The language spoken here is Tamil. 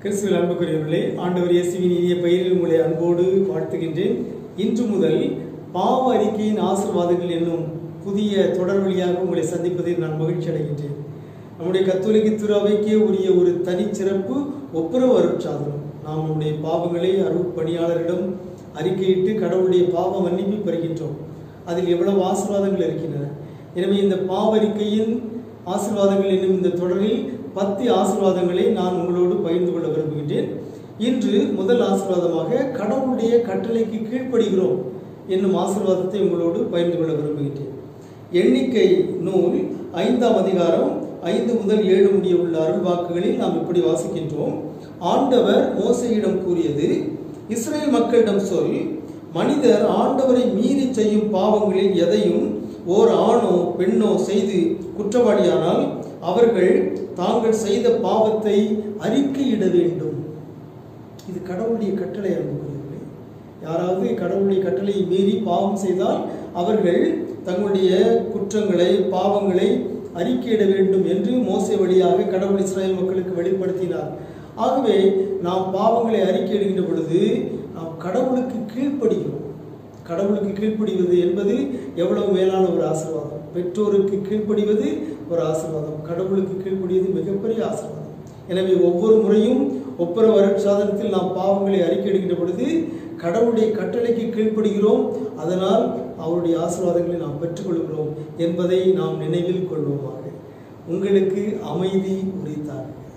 கிறிஸ்துவில் அன்புக்குரியவர்களே ஆண்டவர் இயேசுவின் இனிய பெயரில் உங்களை அன்போடு வாழ்த்துகின்றேன் இன்று முதல் பாவ அறிக்கையின் ஆசீர்வாதங்கள் என்னும் புதிய தொடர் வழியாக உங்களை சந்திப்பதில் நான் மகிழ்ச்சி அடைகின்றேன் நம்முடைய கத்தோலிக்க துறவைக்கே உரிய ஒரு தனிச்சிறப்பு ஒப்புரவு அருட்சாதனம் நாம் நம்முடைய பாவங்களை அருள் பணியாளரிடம் அறிக்கையிட்டு கடவுளுடைய பாவ மன்னிப்பை பெறுகின்றோம் அதில் எவ்வளவு ஆசீர்வாதங்கள் இருக்கின்றன எனவே இந்த பாவறிக்கையின் ஆசீர்வாதங்கள் என்னும் இந்த தொடரில் பத்து ஆசீர்வாதங்களை நான் உங்களோடு பகிர்ந்து கொள்ள விரும்புகின்றேன் இன்று முதல் ஆசீர்வாதமாக கடவுளுடைய கட்டளைக்கு கீழ்ப்படுகிறோம் என்னும் ஆசீர்வாதத்தை உங்களோடு பகிர்ந்து கொள்ள விரும்புகின்றேன் எண்ணிக்கை நூல் ஐந்தாம் அதிகாரம் ஐந்து முதல் ஏழு முடிய உள்ள அருள் வாக்குகளில் நாம் இப்படி வாசிக்கின்றோம் ஆண்டவர் மோசையிடம் கூறியது இஸ்ரேல் மக்களிடம் சொல் மனிதர் ஆண்டவரை மீறி செய்யும் பாவங்களில் எதையும் ஓர் ஆணோ பெண்ணோ செய்து குற்றவாளியானால் அவர்கள் தாங்கள் செய்த பாவத்தை அறிக்கையிட வேண்டும் இது கடவுளுடைய கட்டளை அன்புக்குரியவர்களே யாராவது கடவுளுடைய கட்டளையை மீறி பாவம் செய்தால் அவர்கள் தங்களுடைய குற்றங்களை பாவங்களை அறிக்கையிட வேண்டும் என்று மோசை வழியாக கடவுள் இஸ்ராயல் மக்களுக்கு வெளிப்படுத்தினார் ஆகவே நாம் பாவங்களை அறிக்கையிடுகின்ற பொழுது நாம் கடவுளுக்கு கீழ்ப்படுகிறோம் கடவுளுக்கு கீழ்ப்படிவது என்பது எவ்வளவு மேலான ஒரு ஆசீர்வாதம் பெற்றோருக்கு கீழ்ப்படிவது ஒரு ஆசீர்வாதம் கடவுளுக்கு கீழ்ப்படிவது மிகப்பெரிய ஆசீர்வாதம் எனவே ஒவ்வொரு முறையும் ஒப்புற வருட்சாதனத்தில் நாம் பாவங்களை அறிக்கையிடுகின்ற பொழுது கடவுளுடைய கட்டளைக்கு கீழ்ப்படுகிறோம் அதனால் அவருடைய ஆசீர்வாதங்களை நாம் பெற்றுக்கொள்கிறோம் என்பதை நாம் நினைவில் கொள்வோமாக உங்களுக்கு அமைதி உரித்தார்கள்